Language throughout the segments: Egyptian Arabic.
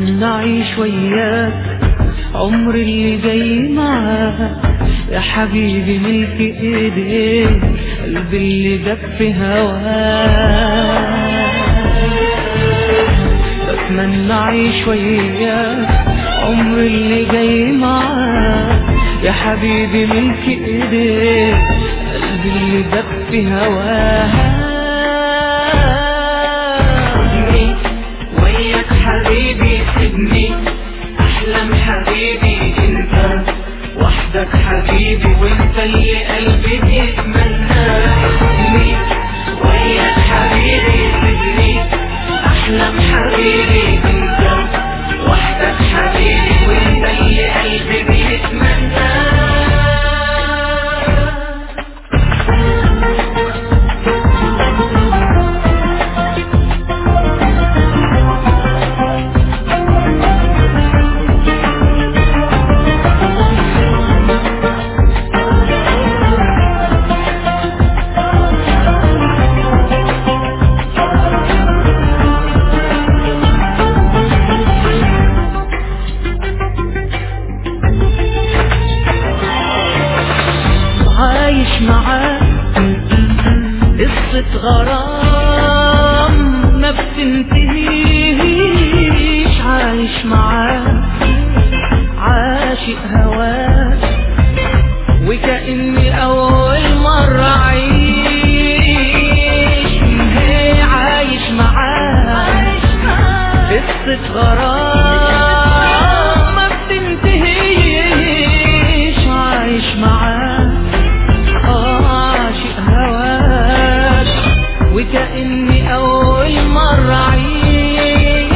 بتمنى اعيش وياك عمر اللي جاي معاك يا حبيبي ملك ايديك قلبي اللي دب في هواك بتمنى اعيش وياك عمر اللي جاي معاك يا حبيبي ملك ايديك قلبي اللي دب في هواك سيبني وياك حبيبي سيبني احلم حبيبي انت وحدك حبيبي وانت اللي قلبي بيتمنى سيبني وياك حبيبي سيبني احلم حبيبي انت وحدك حبيبي وانت اللي قلبي بيتمنى عايش معاك قصة غرام ما بتنتهيش عايش معاك عاشق هواك وكأني أول مرة أعيش هي عايش معاك قصة غرام ما بتنتهيش عايش معاك عاشق هواك وكأني أول مرة أعيش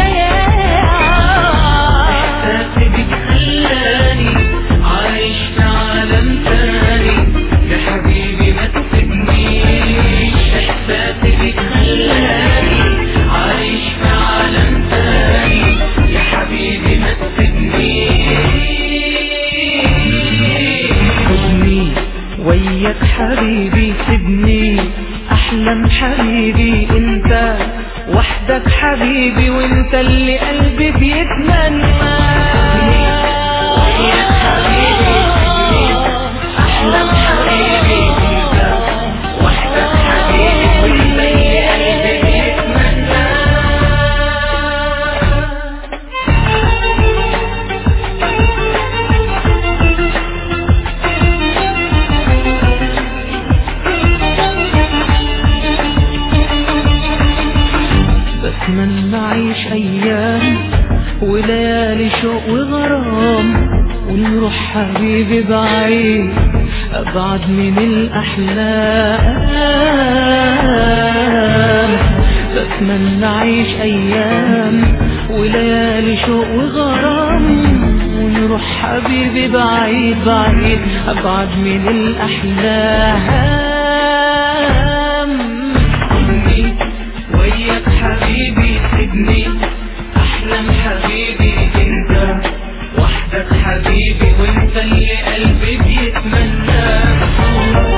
إحساسي بك خلاني عايش في عالم تاني يا حبيبي ما تسيبنيش إحساسي بك خلاني عايش في عالم تاني يا حبيبي ما تسيبنيش خدني وياك حبيبي سيبني احلم حبيبي انت وحدك حبيبي وانت اللي قلبي بيتمنى وياك حبيبي سيبني أحلم حبيبي أنت وحدك حبيبي وأنت اللي قلبي بيتمنى بتمنى اعيش ايام وليالي شوق وغرام ونروح حبيبي بعيد ابعد من الاحلام بتمنى اعيش ايام وليالي شوق وغرام ونروح حبيبي بعيد بعيد ابعد من الاحلام سيبني وياك حبيبي سيبني أحلم حبيبي أنت وحدك حبيبي وأنت اللي قلبي بيتمنى